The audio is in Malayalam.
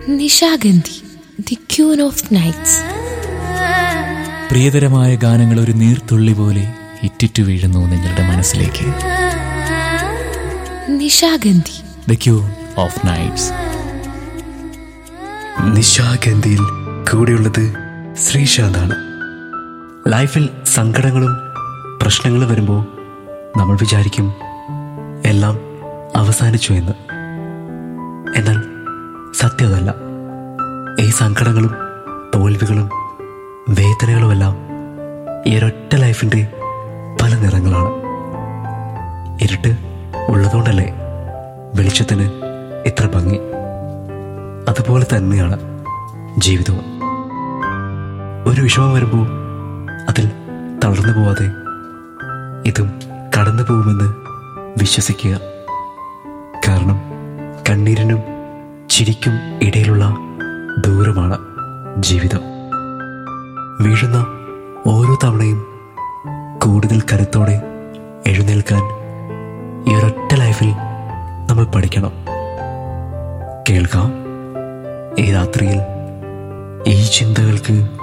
Nishagandhi the queen of nights പ്രിയതരമായ ഗാനങ്ങൾ ഒരു നീർത്തുള്ളി പോലെ ഇറ്റിറ്റു വീഴുന്നു നിങ്ങളുടെ മനസ്സിലേക്ക് Nishagandhi the queen of nights നിശാഗന്ധിയിൽ കൂടെയുള്ളത് ശ്രീശാന്താണ് ലൈഫിൽ സങ്കടങ്ങളും പ്രശ്നങ്ങളും വരുമ്പോൾ നമ്മൾ വിചാരിക്കും എല്ലാം അവസാനിച്ചു എന്ന് എന്നാൽ സത്യമതല്ല ഈ സങ്കടങ്ങളും തോൽവികളും വേദനകളുമെല്ലാം ഈ ഒരൊറ്റ ലൈഫിൻ്റെ പല നിറങ്ങളാണ് ഇരുട്ട് ഉള്ളതുകൊണ്ടല്ലേ വെളിച്ചത്തിന് ഇത്ര ഭംഗി അതുപോലെ തന്നെയാണ് ജീവിതവും ഒരു വിഷമം വരുമ്പോൾ അതിൽ തളർന്നു പോവാതെ ഇതും കടന്നു പോകുമെന്ന് വിശ്വസിക്കുക കാരണം കണ്ണീരിനും ചിരിക്കും ഇടയിലുള്ള ദൂരമാണ് ജീവിതം വീഴുന്ന ഓരോ തവണയും കൂടുതൽ കരുത്തോടെ എഴുന്നേൽക്കാൻ ഈ ഒരൊറ്റ ലൈഫിൽ നമ്മൾ പഠിക്കണം കേൾക്കാം ഈ രാത്രിയിൽ ഈ ചിന്തകൾക്ക്